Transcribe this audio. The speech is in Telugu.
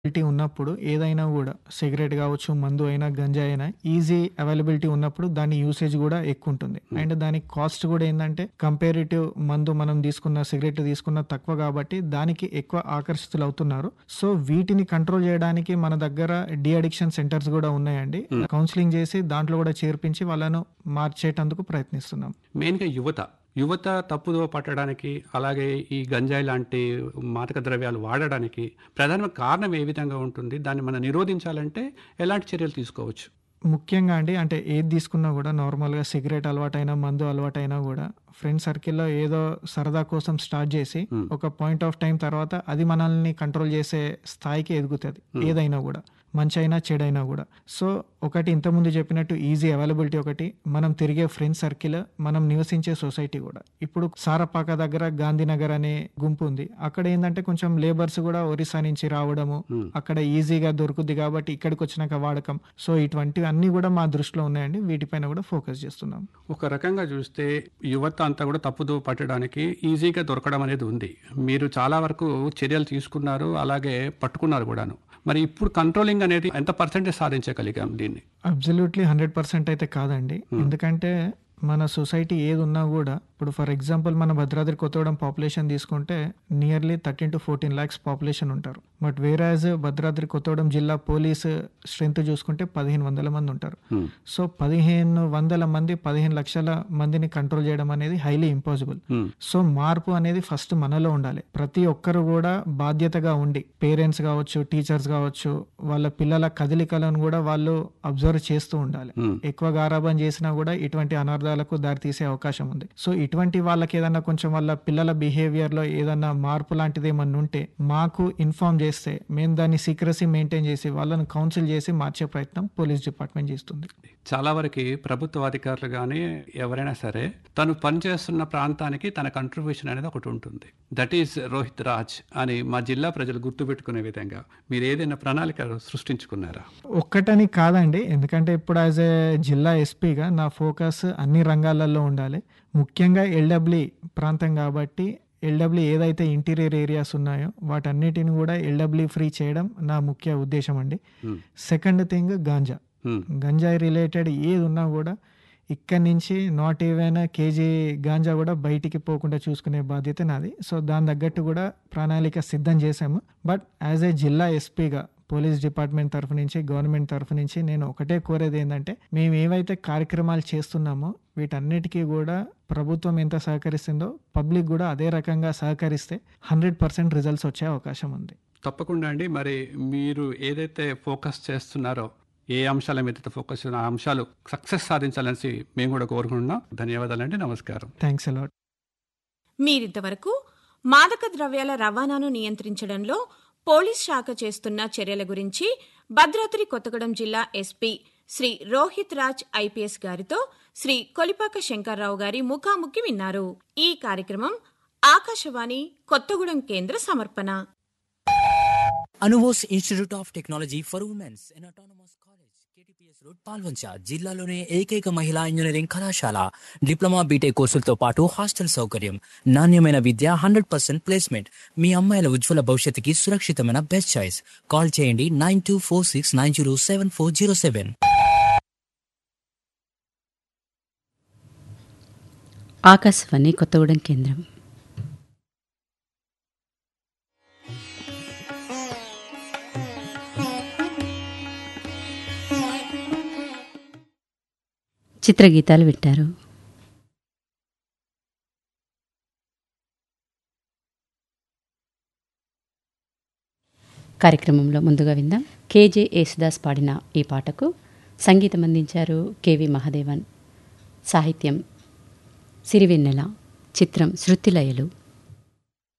అవైలబిలిటీ ఉన్నప్పుడు ఏదైనా కూడా సిగరెట్ కావచ్చు, మందు అయినా, గంజాయి అయినా ఈజీ అవైలబిలిటీ ఉన్నప్పుడు దాని యూసేజ్ కూడా ఎక్కువ ఉంటుంది. అండ్ దాని కాస్ట్ కూడా ఏందంటే కంపేరేటివ్ మందు మనం తీసుకున్న సిగరెట్ తీసుకున్న తక్కువ కాబట్టి దానికి ఎక్కువ ఆకర్షితులు అవుతున్నారు. సో వీటిని కంట్రోల్ చేయడానికి మన దగ్గర డి అడిక్షన్ సెంటర్స్ కూడా ఉన్నాయండి. కౌన్సిలింగ్ చేసి దాంట్లో కూడా చేర్పించి వాళ్ళను మార్చేటందుకు ప్రయత్నిస్తున్నాం. మెయిన్‌గా యువత. యువత తప్పుదోవ పట్టడానికి, అలాగే ఈ గంజాయి లాంటి మాదక ద్రవ్యాలు వాడడానికి ప్రధాన కారణం ఏ విధంగా ఉంటుంది? దాన్ని మనం నిరోధించాలంటే ఎలాంటి చర్యలు తీసుకోవచ్చు? ముఖ్యంగా అండి అంటే ఏది తీసుకున్నా కూడా నార్మల్‌గా సిగరెట్ అలవాటైనా, మందు అలవాటైనా కూడా ఫ్రెండ్ సర్కిల్‌లో ఏదో సరదా కోసం స్టార్ట్ చేసి హ్మ్. ఒక పాయింట్ ఆఫ్ టైమ్ తర్వాత అది మనల్ని కంట్రోల్ చేసే స్థాయికి ఎదుగుతది. హ్మ్. ఏదైనా కూడా. మంచైనా, చెడైనా కూడా. సో ఒకటి ఇంతకుముందు చెప్పినట్టు ఈజీ అవైలబిలిటీ ఒకటి, మనం తిరిగే ఫ్రెండ్ సర్కిల్, మనం నివసించే సొసైటీ కూడా. ఇప్పుడు సారపాక దగ్గర గాంధీనగర్ అనే గుంపు ఉంది. అక్కడ ఏందంటే కొంచెం లేబర్స్ కూడా ఒరిస్సా నుంచి రావడము, హ్మ్. అక్కడ ఈజీగా దొరుకుద్ది కాబట్టి ఇక్కడికి వచ్చినాక వాడకం. సో ఇటువంటివి అన్నీ కూడా మా దృష్టిలో ఉన్నాయండి. వీటిపైన కూడా ఫోకస్ చేస్తున్నాం. ఒక రకంగా చూస్తే యువత అంతా కూడా తప్పుదోవ పట్టడానికి ఈజీగా దొరకడం అనేది ఉంది. మీరు చాలా వరకు చర్యలు తీసుకున్నారు. అలాగే పట్టుకున్నారు కూడాను. మరి ఇప్పుడు కంట్రోలింగ్ అనేది ఎంత పర్సెంటేజ్ సాధించగలిగాం దీన్ని? అబ్సల్యూట్లీ 100% అయితే కాదండి. హ్మ్. ఎందుకంటే మన సొసైటీ ఏదున్నా కూడా ఇప్పుడు ఫర్ ఎగ్జాంపుల్ మన భద్రాద్రి కొత్తగూడెం పాపులేషన్ తీసుకుంటే నియర్లీ 13-14 లాక్స్ పాపులేషన్ ఉంటారు. బట్ వేరాజ్ భద్రాద్రి కొత్తగూడెం జిల్లా పోలీస్ స్ట్రెంత్ చూసుకుంటే 1500 మంది ఉంటారు. హ్మ్. సో 1500 మంది 15 లక్షల మందిని కంట్రోల్ చేయడం అనేది హైలీ ఇంపాసిబుల్. హ్మ్. సో మార్పు అనేది ఫస్ట్ మనలో ఉండాలి. ప్రతి ఒక్కరు కూడా బాధ్యతగా ఉండి పేరెంట్స్ కావచ్చు, టీచర్స్ కావచ్చు, వాళ్ళ పిల్లల కదలికలను కూడా వాళ్ళు అబ్జర్వ్ చేస్తూ ఉండాలి. హ్మ్. ఎక్కువ గారాబం చేసినా కూడా ఇటువంటి అనర్థాలకు దారితీసే అవకాశం ఉంది. సో ఇటువంటి వాళ్ళకి ఏదన్నా కొంచెం వాళ్ళ పిల్లల బిహేవియర్‌లో ఏదన్నా మార్పు లాంటిది ఏమన్నా ఉంటే మాకు ఇన్ఫార్మ్ చేస్తే మేము దాన్ని సీక్రసీ మెయింటైన్ చేసి వాళ్ళని కౌన్సిల్ చేసి మార్చే ప్రయత్నం పోలీస్ డిపార్ట్మెంట్ చేస్తుంది. చాలా వరకి ప్రభుత్వ అధికారులు గానీ ఎవరైనా సరే తను పనిచేస్తున్న ప్రాంతానికి తన కంట్రిబ్యూషన్ అనేది ఒకటి ఉంటుంది. దట్ ఈస్ రోహిత్ రాజ్ అని మా జిల్లా ప్రజలు గుర్తుపెట్టుకునే విధంగా మీరు ఏదైనా ప్రణాళిక సృష్టించుకున్నారా? ఒక్కటని కాదండి. ఎందుకంటే ఇప్పుడు యాజ్ ఏ జిల్లా ఎస్పీగా నా ఫోకస్ అన్ని రంగాలలో ఉండాలి. ముఖ్యంగా ఎల్‌డబ్ల్యూ ప్రాంతం కాబట్టి ఎల్‌డబ్ల్యూ ఏదైతే ఇంటీరియర్ ఏరియాస్ ఉన్నాయో వాటన్నిటిని కూడా ఎల్‌డబ్ల్యూ ఫ్రీ చేయడం నా ముఖ్య ఉద్దేశం అండి. హ్మ్. Second thing ganja. హ్మ్. గంజాయి రిలేటెడ్ ఏది ఉన్నా కూడా ఇక్కడి నుంచి నాట్ ఈవెన్ కేజీ గాంజా కూడా బయటికి పోకుండా చూసుకునే బాధ్యత నాది. సో దాని తగ్గట్టు కూడా ప్రణాళిక సిద్ధం చేశాము. బట్ యాజ్ ఏ జిల్లా ఎస్పీగా పోలీస్ డిపార్ట్మెంట్ తరఫు నుంచి, గవర్నమెంట్ తరఫు నుంచి నేను ఒకటే కోరేది ఏందంటే మేము ఏవైతే కార్యక్రమాలు చేస్తున్నామో వీటన్నిటికీ కూడా ప్రభుత్వం ఎంత సహకరిస్తుందో పబ్లిక్ కూడా అదే రకంగా సహకరిస్తే 100% రిజల్ట్స్ వచ్చే అవకాశం ఉంది. తప్పకుండా అండి. మరి మీరు ఏదైతే ఫోకస్ చేస్తున్నారో ఏ అంశాల మీద ఫోకస్ చేస్తున్నారో ఆ అంశాలు సక్సెస్ సాధించాలనేసి మేము కూడా కోరుకుంటున్నాం. ధన్యవాదాలండి. నమస్కారం. Thanks a lot. మీరింతవరకు మాదక ద్రవ్యాల రవాణాను నియంత్రించడంలో పోలీస్ శాఖ చేస్తున్న చర్యల గురించి భద్రాద్రి కొత్తగూడెం జిల్లా ఎస్పీ శ్రీ రోహిత్ రాజ్ ఐపీఎస్ గారితో శ్రీ కొలిపాక శంకర్రావు గారి ముఖాముఖి విన్నారు. ఈ కార్యక్రమం ఆకాశవాణి కొత్తగూడెం కేంద్ర సమర్పణ. అనువోస్ institute of technology for womens in autonomous college KTPS road Palvancha జిల్లాలోనే ఏకైక మహిళా ఇంజనీరింగ్ కళాశాల డిప్లొమా బీటెక్ కోర్సులతో పాటు హాస్టల్ సౌకర్యం నాణ్యమైన విద్య హండ్రెడ్ పర్సెంట్ ప్లేస్మెంట్ మీ అమ్మాయిల ఉజ్వల భవిష్యత్తుకి సురక్షితమైన బెస్ట్ చాయిస్ కాల్ చేయండి nine two four six nine zero seven four zero seven Akashvani Kothagudem కేంద్రం చిత్రగీతాలు వింటారు కార్యక్రమంలో ముందుగా విందాం కేజే యేసుదాస్ పాడిన ఈ పాటకు సంగీతం అందించారు కెవి మహాదేవన్ సాహిత్యం సిరివెన్నెల చిత్రం శృతిలయలు